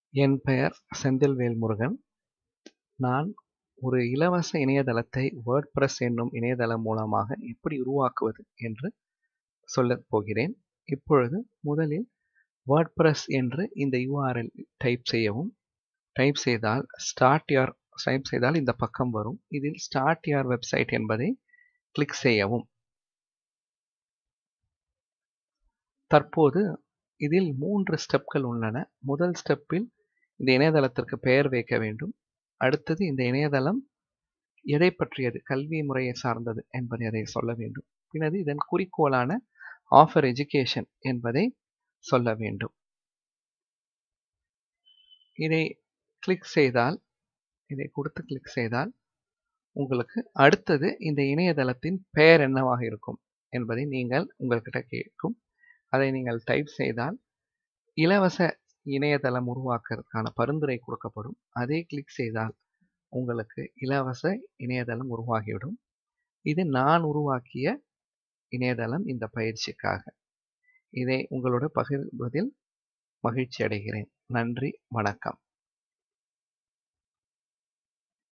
என் பெயர் செந்தில்வேல் முருகன் நான் ஒரு இலவச இணையதளத்தை வேர்ட்பிரஸ் என்னும் இணையதளம் மூலமாக எப்படி உருவாக்குவது என்று சொல்லப் போகிறேன் இப்பொழுது முதலில் வேர்ட்பிரஸ் என்று இந்த யூஆர்எல் டைப் செய்யவும் டைப் செய்தால் ஸ்டார்ட் யார் டைப் செய்தால் இந்த பக்கம் வரும் இதில் ஸ்டார்ட் யார் வெப்சைட் என்பதை கிளிக் செய்யவும் தற்போது இதில் மூன்று ஸ்டெப்கள் உள்ளன முதல் ஸ்டெப்பில் இந்த இணையதளத்திற்கு பெயர் வைக்க வேண்டும் அடுத்தது இந்த இணையதளம் எதை பற்றியது கல்வி முறையை சார்ந்தது என்பதை அதை சொல்ல வேண்டும் பின்னது இதன் குறிக்கோளான ஆஃபர் எஜுகேஷன் என்பதை சொல்ல வேண்டும் இதை கிளிக் செய்தால் இதை கொடுத்து கிளிக் செய்தால் உங்களுக்கு அடுத்தது இந்த இணையதளத்தின் பெயர் என்னவாக இருக்கும் என்பதை நீங்கள் உங்கள்கிட்ட கேட்கும் அதை நீங்கள் டைப் செய்தால் இலவச இணையதளம் உருவாக்குறதுக்கான பரிந்துரை கொடுக்கப்படும் அதை கிளிக் செய்தால் உங்களுக்கு இலவச இணையதளம் உருவாகிவிடும் இது நான் உருவாக்கிய இணையதளம் இந்த பயிற்சிக்காக இதை உங்களோட பகிர்வதில் மகிழ்ச்சி அடைகிறேன் நன்றி வணக்கம்